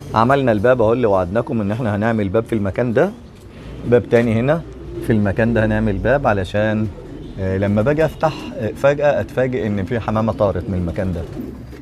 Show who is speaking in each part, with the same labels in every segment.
Speaker 1: عملنا الباب اهو اللي وعدناكم ان احنا هنعمل باب في المكان ده باب تاني هنا في المكان ده هنعمل باب علشان آه، لما باجي افتح آه، فجأة اتفاجئ ان في حمامة طارت من المكان ده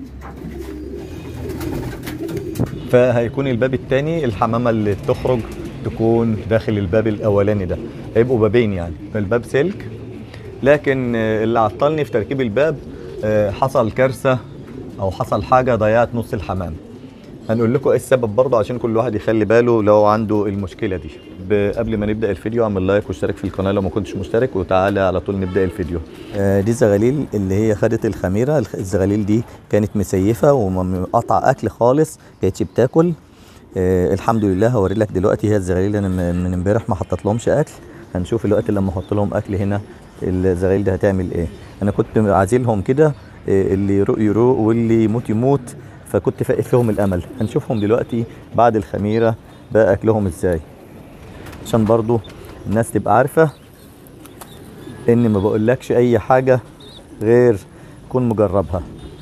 Speaker 1: فهيكون الباب التاني الحمامة اللي تخرج تكون داخل الباب الاولاني ده هيبقوا بابين يعني فالباب سلك لكن آه، اللي عطلني في تركيب الباب آه، حصل كارثة او حصل حاجة ضيعت نص الحمام هنقول لكم ايه السبب برضه عشان كل واحد يخلي باله لو عنده المشكله دي ب- قبل ما نبدا الفيديو اعمل لايك واشترك في القناه لو ما كنتش مشترك وتعالى على طول نبدا الفيديو آه دي الزغاليل اللي هي خدت الخميره الخ- الزغاليل دي كانت مسيفه ومقطع اكل خالص كانتش بتاكل آه الحمد لله هوري لك دلوقتي هي الزغاليل انا م- من امبارح ما حطيت لهمش اكل هنشوف الوقت لما احط لهم اكل هنا الزغاليل دي هتعمل ايه انا كنت عازلهم كده آه، اللي يروق يروق واللي يموت يموت فكنت فاقد فيهم الامل هنشوفهم دلوقتي بعد الخميره بقى اكلهم ازاي عشان برضو الناس تبقى عارفه ان ما بقولكش اي حاجه غير كون مجربها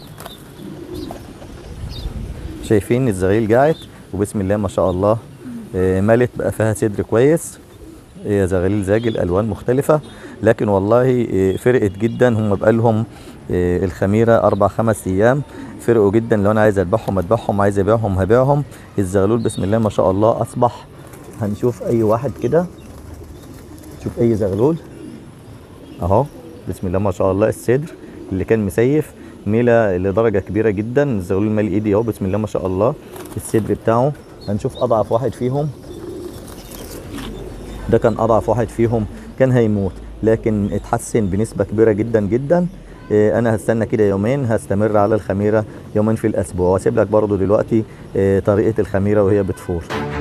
Speaker 1: شايفين الزغيل جاعت وبسم الله ما شاء الله آه، ملت بقى فيها صدر كويس هي زغاليل زاجل الوان مختلفه لكن والله آه، فرقت جدا هم بقالهم آه، الخميره اربع خمس ايام فرقوا جدا لو انا عايز اذبحهم اذبحهم عايز ابيعهم هبيعهم الزغلول بسم الله ما شاء الله اصبح هنشوف اي واحد كده شوف اي زغلول اهو بسم الله ما شاء الله الصدر اللي كان مسيف ميلة لدرجة كبيرة جدا الزغلول مالي ايدي اهو بسم الله ما شاء الله الصدر بتاعه هنشوف اضعف واحد فيهم ده كان اضعف واحد فيهم كان هيموت لكن اتحسن بنسبة كبيرة جدا جدا إيه، انا هستنى كده يومين هستمر على الخميرة يومين في الاسبوع واسيب لك برضو دلوقتي إيه، طريقة الخميرة وهي بتفور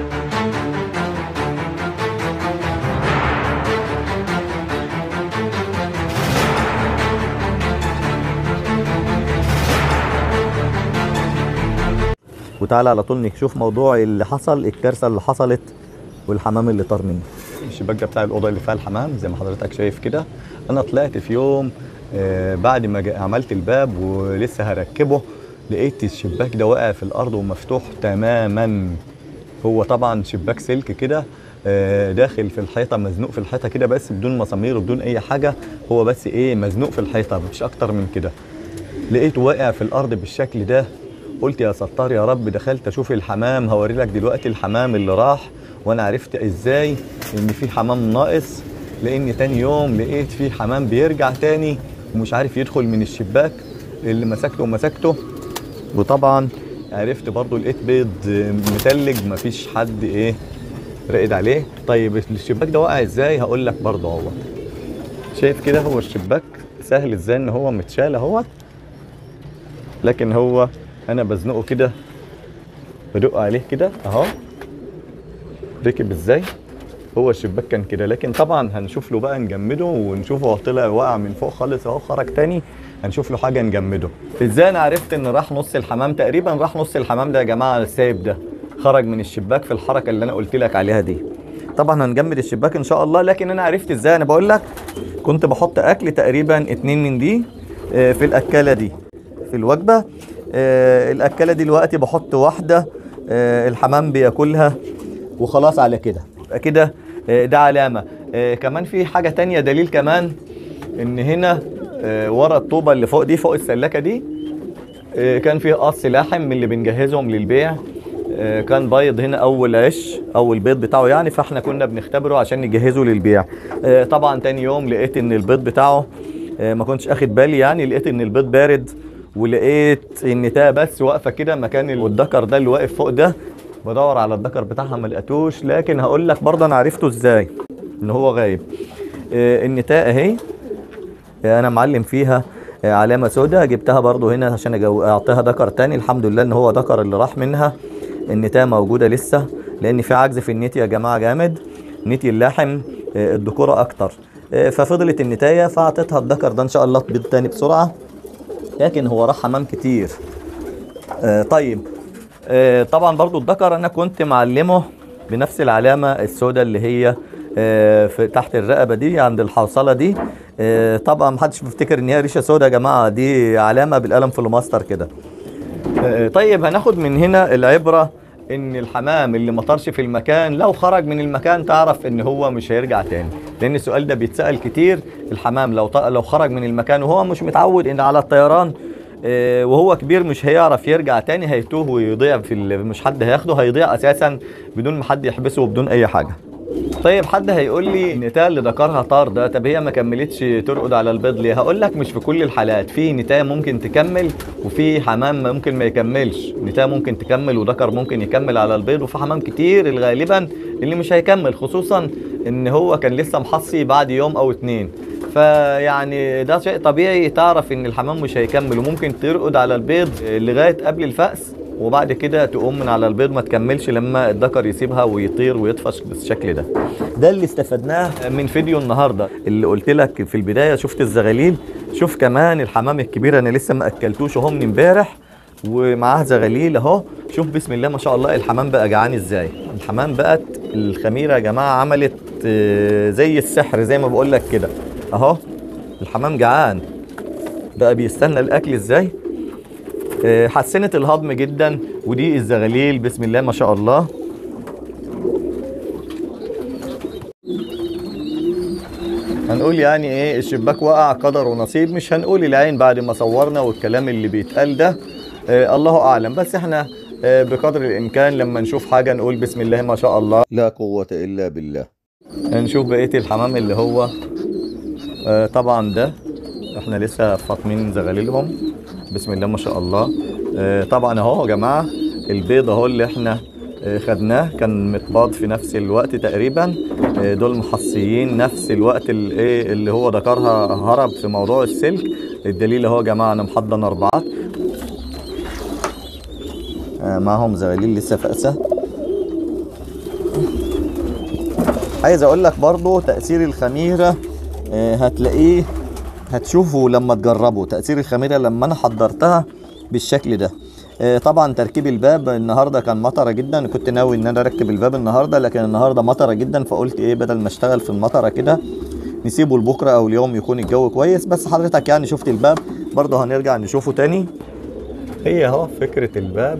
Speaker 1: وتعالى على طول نشوف موضوع اللي حصل الكارثه اللي حصلت والحمام اللي طار منه الشباك ده بتاع الاوضه اللي فيها الحمام زي ما حضرتك شايف كده انا طلعت في يوم آه، بعد ما جا- عملت الباب ولسه هركبه لقيت الشباك ده واقع في الارض ومفتوح تماما هو طبعا شباك سلك كده آه، داخل في الحيطه مزنوق في الحيطه كده بس بدون مسامير وبدون اي حاجه هو بس ايه مزنوق في الحيطه مفيش اكتر من كده لقيته واقع في الارض بالشكل ده قلت يا ستار يا رب دخلت اشوف الحمام هوري لك دلوقتي الحمام اللي راح وانا عرفت ازاي ان في حمام ناقص لان تاني يوم لقيت في حمام بيرجع تاني ومش عارف يدخل من الشباك اللي مسكته ومسكته وطبعا عرفت برضو لقيت بيض متلج مفيش حد ايه راقد عليه طيب الشباك ده واقع ازاي هقول لك برضو اهو شايف كده هو الشباك سهل ازاي ان هو متشال اهوت لكن هو انا بزنقه كده بدق عليه كده اهو ركب ازاي هو الشباك كان كده لكن طبعا هنشوف له بقى نجمده ونشوفه هو طلع وقع من فوق خالص اهو خرج تاني هنشوف له حاجه نجمده ازاي انا عرفت ان راح نص الحمام تقريبا راح نص الحمام ده يا جماعه السايب ده خرج من الشباك في الحركه اللي انا قلت لك عليها دي طبعا هنجمد الشباك ان شاء الله لكن انا عرفت ازاي انا بقول لك كنت بحط اكل تقريبا اتنين من دي آه، في الاكاله دي في الوجبه آه، الاكاله دي دلوقتي بحط واحده آه، الحمام بياكلها وخلاص على كده يبقى كده آه، ده علامه آه، كمان في حاجه تانية دليل كمان ان هنا آه، ورا الطوبه اللي فوق دي فوق السلاكه دي آه، كان فيه قص لحم من اللي بنجهزهم للبيع آه، كان بيض هنا اول عش اول بيض بتاعه يعني فاحنا كنا بنختبره عشان نجهزه للبيع آه، طبعا تاني يوم لقيت ان البيض بتاعه آه، ما كنتش اخد بالي يعني لقيت ان البيض بارد ولقيت ان تاه بس واقفه كده مكان ال- والدكر ده اللي واقف فوق ده بدور على الدكر بتاعها ما لقيتوش لكن هقول لك برضه انا عرفته ازاي ان هو غايب آه، النتاء اهي انا معلم فيها آه، علامه سوداء جبتها برضو هنا عشان أجو- اعطيها ذكر تاني الحمد لله ان هو ذكر اللي راح منها النتايه موجوده لسه لان في عجز في النتي يا جماعه جامد نتي اللحم آه، الذكوره اكتر آه، ففضلت النتايه فاعطيتها الذكر ده ان شاء الله تبيض تاني بسرعه لكن هو راح حمام كتير آه، طيب آه، طبعا برضو الذكر انا كنت معلمه بنفس العلامه السوداء اللي هي آه، في تحت الرقبه دي عند الحوصله دي آه، طبعا محدش بيفتكر ان هي ريشه سوداء يا جماعه دي علامه بالقلم في الماستر كده آه، طيب هناخد من هنا العبره ان الحمام اللي ما طارش في المكان لو خرج من المكان تعرف ان هو مش هيرجع تاني لان السؤال ده بيتسال كتير الحمام لو ط- لو خرج من المكان وهو مش متعود ان على الطيران آه، وهو كبير مش هيعرف يرجع تاني هيتوه ويضيع في ال- مش حد هياخده هيضيع اساسا بدون ما حد يحبسه وبدون اي حاجه طيب حد هيقول لي النتايه اللي ذكرها طار ده طب هي ما كملتش ترقد على البيض ليه هقول لك مش في كل الحالات في نتايه ممكن تكمل وفي حمام ممكن ما يكملش نتايه ممكن تكمل وذكر ممكن يكمل على البيض وفي حمام كتير غالبا اللي مش هيكمل خصوصا ان هو كان لسه محصي بعد يوم او اتنين فيعني ده شيء طبيعي تعرف ان الحمام مش هيكمل وممكن ترقد على البيض لغايه قبل الفأس وبعد كده تقوم من على البيض ما تكملش لما الذكر يسيبها ويطير ويطفش بالشكل ده ده اللي استفدناه من فيديو النهارده اللي قلت لك في البدايه شفت الزغاليل شوف كمان الحمام الكبير انا لسه ما اكلتوش اهو من امبارح ومعاه زغاليل اهو شوف بسم الله ما شاء الله الحمام بقى جعان ازاي الحمام بقت الخميره يا جماعه عملت آه، زي السحر زي ما بقول لك كده اهو الحمام جعان بقى بيستنى الاكل ازاي آه، حسنت الهضم جدا ودي الزغاليل بسم الله ما شاء الله هنقول يعني ايه الشباك وقع قدر ونصيب مش هنقول العين بعد ما صورنا والكلام اللي بيتقال ده آه الله اعلم بس احنا آه بقدر الامكان لما نشوف حاجه نقول بسم الله ما شاء الله لا قوه الا بالله هنشوف بقيه الحمام اللي هو آه طبعا ده احنا لسه فاطمين زغاليلهم بسم الله ما شاء الله آه طبعا اهو يا جماعه البيض اهو اللي احنا آه، خدناه كان متباض في نفس الوقت تقريبا آه، دول محصيين نفس الوقت اللي, إيه اللي هو ذكرها هرب في موضوع السلك الدليل اهو يا جماعه انا محضن اربعه آه، معهم زغاليل لسه فأسة عايز اقول لك برضو تأثير الخميرة آه، هتلاقيه هتشوفه لما تجربه تأثير الخميرة لما انا حضرتها بالشكل ده آه، طبعا تركيب الباب النهارده كان مطره جدا كنت ناوي ان انا اركب الباب النهارده لكن النهارده مطره جدا فقلت ايه بدل ما اشتغل في المطره كده نسيبه لبكره او اليوم يكون الجو كويس بس حضرتك يعني شفت الباب برضه هنرجع نشوفه تاني هي اهو فكره الباب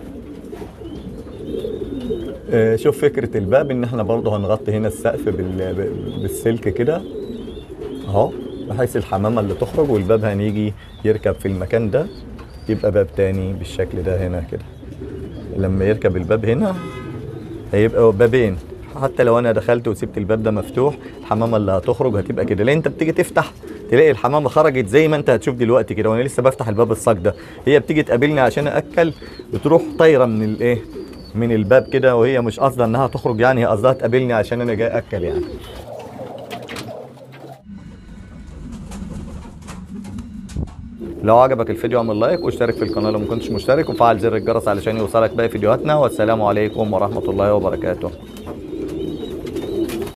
Speaker 1: آه، شوف فكرة الباب ان احنا برضه هنغطي هنا السقف بال- ب- بالسلك كده اهو بحيث الحمامة اللي تخرج والباب هنيجي يركب في المكان ده يبقى باب تاني بالشكل ده هنا كده لما يركب الباب هنا هيبقى بابين حتى لو انا دخلت وسبت الباب ده مفتوح الحمامه اللي هتخرج هتبقى كده لان انت بتيجي تفتح تلاقي الحمامه خرجت زي ما انت هتشوف دلوقتي كده وانا لسه بفتح الباب الصاج ده هي بتيجي تقابلني عشان اكل بتروح طايره من الايه من الباب كده وهي مش قصدها انها تخرج يعني هي قصدها تقابلني عشان انا جاي اكل يعني لو عجبك الفيديو اعمل لايك واشترك في القناه لو ما كنتش مشترك وفعل زر الجرس علشان يوصلك باقي فيديوهاتنا والسلام عليكم ورحمه الله وبركاته